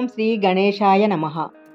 ఓం శ్రీ గణేశాయ నమ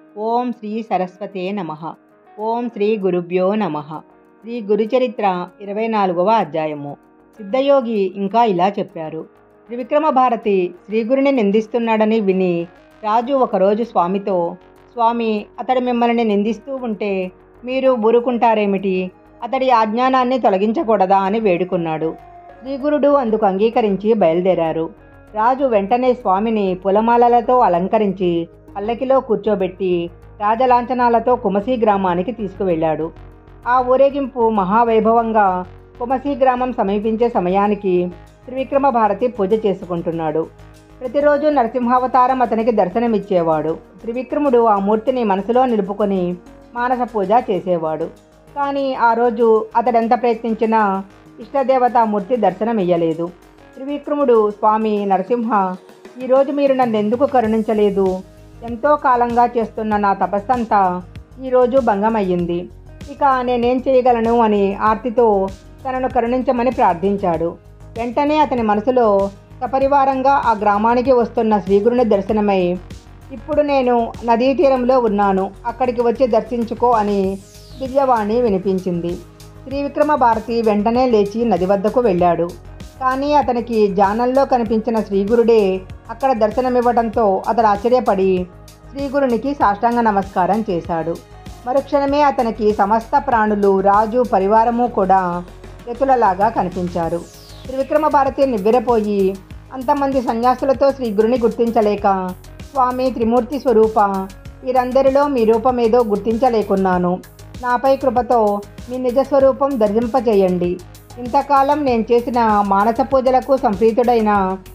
ఓం శ్రీ సరస్వతే నమ ఓం శ్రీ గురుభ్యో నమ శ్రీ గురుచరిత్ర ఇరవై నాలుగవ అధ్యాయము సిద్ధయోగి ఇంకా ఇలా చెప్పారు త్రివిక్రమ భారతి శ్రీగురుని నిందిస్తున్నాడని విని రాజు ఒకరోజు స్వామితో స్వామి అతడు మిమ్మల్ని నిందిస్తూ ఉంటే మీరు ఊరుకుంటారేమిటి అతడి అజ్ఞానాన్ని తొలగించకూడదా అని వేడుకున్నాడు శ్రీగురుడు అందుకు అంగీకరించి బయలుదేరారు రాజు వెంటనే స్వామిని పులమాలలతో అలంకరించి పల్లకిలో కూర్చోబెట్టి రాజలాంఛనాలతో కుమసీ గ్రామానికి తీసుకువెళ్ళాడు ఆ ఊరేగింపు మహావైభవంగా కుమసీ గ్రామం సమీపించే సమయానికి త్రివిక్రమ భారతి పూజ చేసుకుంటున్నాడు ప్రతిరోజు నరసింహావతారం అతనికి దర్శనమిచ్చేవాడు త్రివిక్రముడు ఆ మూర్తిని మనసులో నిలుపుకొని మానస పూజ చేసేవాడు కానీ ఆ రోజు అతడెంత ప్రయత్నించినా ఇష్టదేవతా మూర్తి దర్శనమియ్యలేదు త్రివిక్రముడు స్వామి నరసింహ ఈరోజు మీరు నన్ను ఎందుకు కరుణించలేదు ఎంతో కాలంగా చేస్తున్న నా తపస్సంతా ఈరోజు భంగమయ్యింది ఇక నేనేం చేయగలను అని ఆర్తితో తనను కరుణించమని ప్రార్థించాడు వెంటనే అతని మనసులో సపరివారంగా ఆ గ్రామానికి వస్తున్న శ్రీగురుని దర్శనమై ఇప్పుడు నేను నదీ తీరంలో ఉన్నాను అక్కడికి వచ్చి దర్శించుకో అని దివ్యవాణి వినిపించింది శ్రీవిక్రమ భారతి వెంటనే లేచి నది వద్దకు వెళ్ళాడు కానీ అతనికి జానంలో కనిపించిన శ్రీగురుడే అక్కడ దర్శనమివ్వడంతో అతడు ఆశ్చర్యపడి శ్రీగురునికి సాష్టాంగ నమస్కారం చేశాడు మరుక్షణమే అతనికి సమస్త ప్రాణులు రాజు పరివారము కూడా ఎతులలాగా కనిపించారు త్రివిక్రమ భారతి నివ్వెరపోయి అంతమంది సన్యాసులతో శ్రీగురుని గుర్తించలేక స్వామి త్రిమూర్తి స్వరూప వీరందరిలో మీ రూపమేదో గుర్తించలేకున్నాను నాపై కృపతో మీ నిజస్వరూపం దర్శింపచేయండి ఇంతకాలం నేను చేసిన మానస పూజలకు సంప్రీతుడైన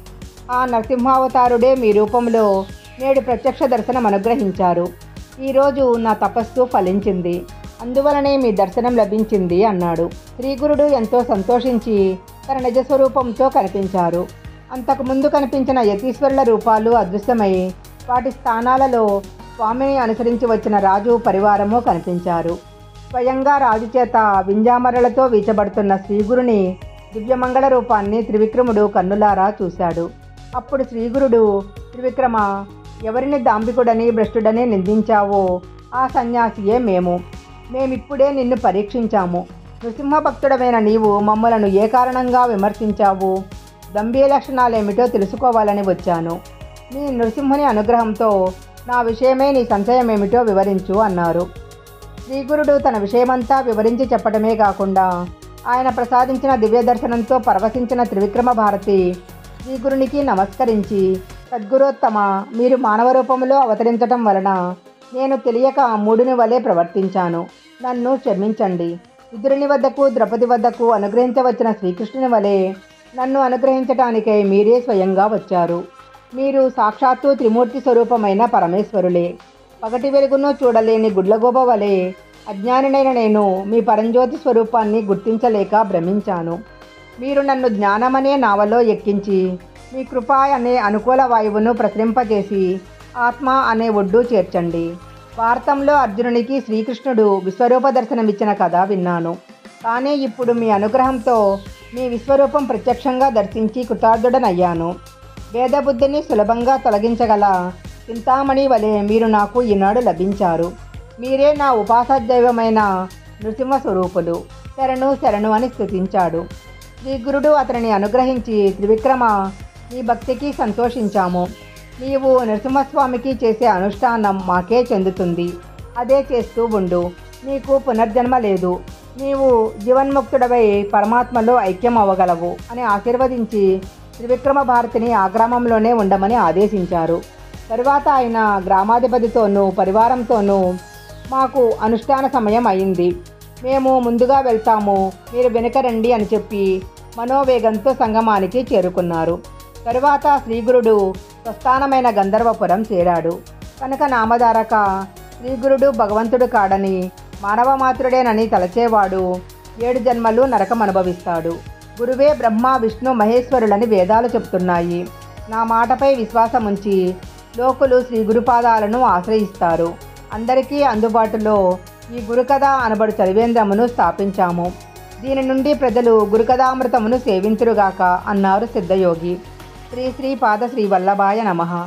ఆ నరసింహావతారుడే మీ రూపంలో నేడు ప్రత్యక్ష దర్శనం అనుగ్రహించారు ఈరోజు నా తపస్సు ఫలించింది అందువలనే మీ దర్శనం లభించింది అన్నాడు శ్రీగురుడు ఎంతో సంతోషించి తన నిజస్వరూపంతో కనిపించారు అంతకుముందు కనిపించిన యతీశ్వరుల రూపాలు అదృశ్యమై వాటి స్థానాలలో స్వామిని అనుసరించి వచ్చిన రాజు పరివారము కనిపించారు స్వయంగా రాజు చేత వింజామరలతో వీచబడుతున్న శ్రీగురుని దివ్యమంగళ రూపాన్ని త్రివిక్రముడు కన్నులారా చూశాడు అప్పుడు శ్రీగురుడు త్రివిక్రమ ఎవరిని దాంభికుడని భ్రష్టుడని నిందించావో ఆ సన్యాసియే మేము మేమిప్పుడే నిన్ను పరీక్షించాము నృసింహ భక్తుడమైన నీవు మమ్మలను ఏ కారణంగా విమర్శించావు గంభీర లక్షణాలేమిటో తెలుసుకోవాలని వచ్చాను నీ నృసింహుని అనుగ్రహంతో నా విషయమే నీ సంశయమేమిటో వివరించు అన్నారు శ్రీగురుడు తన విషయమంతా వివరించి చెప్పడమే కాకుండా ఆయన ప్రసాదించిన దివ్య దర్శనంతో పరవశించిన త్రివిక్రమ భారతి శ్రీగురునికి నమస్కరించి సద్గురోత్తమ మీరు మానవ రూపంలో అవతరించటం వలన నేను తెలియక మూడుని వలె ప్రవర్తించాను నన్ను క్షమించండి విదురుని వద్దకు ద్రౌపది వద్దకు అనుగ్రహించవచ్చిన శ్రీకృష్ణుని వలె నన్ను అనుగ్రహించటానికై మీరే స్వయంగా వచ్చారు మీరు సాక్షాత్తు త్రిమూర్తి స్వరూపమైన పరమేశ్వరులే పగటి వెలుగును చూడలేని గుడ్లగోబ వలె అజ్ఞానినైన నేను మీ పరంజ్యోతి స్వరూపాన్ని గుర్తించలేక భ్రమించాను మీరు నన్ను జ్ఞానమనే నావలో ఎక్కించి మీ కృప అనే అనుకూల వాయువును ప్రసరింపజేసి ఆత్మ అనే ఒడ్డు చేర్చండి భారతంలో అర్జునునికి శ్రీకృష్ణుడు విశ్వరూప దర్శనమిచ్చిన కథ విన్నాను కానీ ఇప్పుడు మీ అనుగ్రహంతో మీ విశ్వరూపం ప్రత్యక్షంగా దర్శించి కృతార్థుడనయ్యాను వేదబుద్ధిని సులభంగా తొలగించగల చింతామణి వలె మీరు నాకు ఈనాడు లభించారు మీరే నా ఉపాసదైవమైన నృసింహ స్వరూపులు శరణు శరణు అని స్థుతించాడు శ్రీ గురుడు అతనిని అనుగ్రహించి త్రివిక్రమ నీ భక్తికి సంతోషించాము నీవు నరసింహస్వామికి చేసే అనుష్ఠానం మాకే చెందుతుంది అదే చేస్తూ ఉండు నీకు పునర్జన్మ లేదు నీవు జీవన్ముక్తుడవై పరమాత్మలో ఐక్యం అవ్వగలవు అని ఆశీర్వదించి త్రివిక్రమ భారతిని ఆ గ్రామంలోనే ఉండమని ఆదేశించారు తరువాత ఆయన గ్రామాధిపతితోనూ పరివారంతోనూ మాకు అనుష్ఠాన సమయం అయింది మేము ముందుగా వెళ్తాము మీరు వెనుక రండి అని చెప్పి మనోవేగంతో సంగమానికి చేరుకున్నారు తరువాత శ్రీగురుడు స్వస్థానమైన గంధర్వపురం చేరాడు కనుక నామధారక శ్రీగురుడు భగవంతుడు కాడని మానవ మాతృడేనని తలచేవాడు ఏడు జన్మలు నరకం అనుభవిస్తాడు గురువే బ్రహ్మ విష్ణు మహేశ్వరులని వేదాలు చెప్తున్నాయి నా మాటపై విశ్వాసం ఉంచి లోకులు శ్రీ గురుపాదాలను ఆశ్రయిస్తారు అందరికీ అందుబాటులో ఈ గురుకథ అనబడు చలివేంద్రమును స్థాపించాము దీని నుండి ప్రజలు గురుకథామృతమును సేవింతురుగాక అన్నారు సిద్ధయోగి శ్రీ శ్రీ పాద శ్రీ వల్లభాయ నమ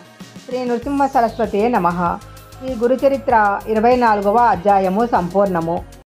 శ్రీ నృసింహ సరస్వతే నమ శ్రీ గురుచరిత్ర ఇరవై నాలుగవ అధ్యాయము సంపూర్ణము